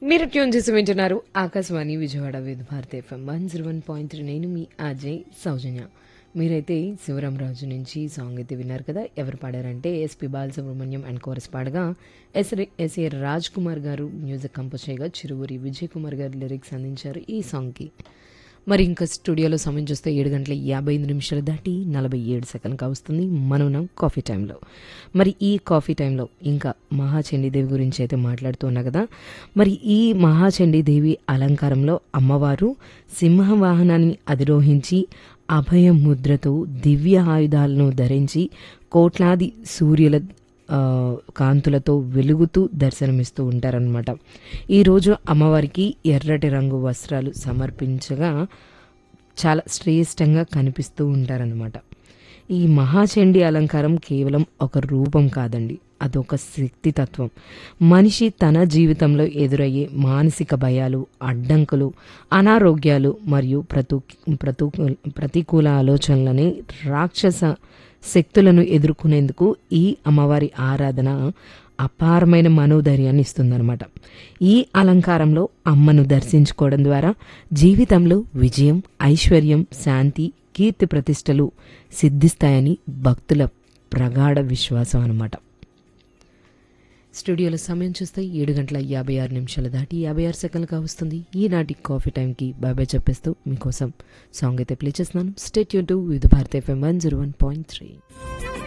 మీరు ట్యూన్ చేసి వింటున్నారు Akashvani Vijayawada with Bharat FM one zero one point three నేను మీ అజయ్ సౌజన్య మీరైతే శివరామరాజు నుంచి సాంగ్ అయితే విన్నారు కదా ఎవరు పాడారంటే ఎస్పి బాలసుబ్రహ్మణ్యం అండ్ కోరస్ పాడగా S SA Raj Kumar garu music compose చేయగా చిరువురి విజయ్ కుమార్ గారు లిరిక్స్ అందించారు ఈ సాంగ్కి మరి ఇంకా స్టూడియోలో సమయం చూస్తే ఏడు గంటల యాభై ఐదు నిమిషాలు దాటి నలభై ఏడు సెకండ్గా వస్తుంది మనం కాఫీ టైంలో మరి ఈ కాఫీ టైంలో ఇంకా మహాచండీదేవి గురించి అయితే మాట్లాడుతున్నా కదా మరి ఈ మహాచండీదేవి అలంకారంలో అమ్మవారు సింహ వాహనాన్ని అధిరోహించి అభయ ముద్రతో దివ్య ఆయుధాలను ధరించి కోట్లాది సూర్యుల ఆ, కాంతులతో వెలుగుతూ దర్శనమిస్తూ ఉంటారనమాట ఈరోజు అమ్మవారికి ఎర్రటి రంగు వస్త్రాలు సమర్పించగా చాలా శ్రేష్టంగా కనిపిస్తూ ఉంటారనమాట ఈ మహాచండీ అలంకారం కేవలం ఒక రూపం కాదండి అదొక శక్తి తత్వం మనిషి తన జీవితంలో ఎదురయ్యే మానసిక భయాలు అడ్డంకులు అనారోగ్యాలు మరియు ప్రతు ప్రతు ప్రతికూల ఆలోచనలని రాక్షస శక్తులను ఎదుర్కొనేందుకు ఈ అమ్మవారి ఆరాధన అపారమైన మనోధైర్యాన్ని ఇస్తుందన్నమాట ఈ అలంకారంలో అమ్మను దర్శించుకోవడం ద్వారా జీవితంలో విజయం ఐశ్వర్యం శాంతి కీర్తి ప్రతిష్టలు సిద్ధిస్తాయని భక్తుల ప్రగాఢ విశ్వాసం అన్నమాట స్టూడియోలో సమయం చూస్తే ఏడు గంటల యాభై ఆరు నిమిషాలు దాటి యాభై ఆరు సెకండ్లుగా వస్తుంది ఈనాటి కాఫీ టైంకి బాబాయ్ చెప్పేస్తూ మీకోసం సాంగ్ అయితే ప్లే చేస్తున్నాను state you to with Bharat FM one zero one point three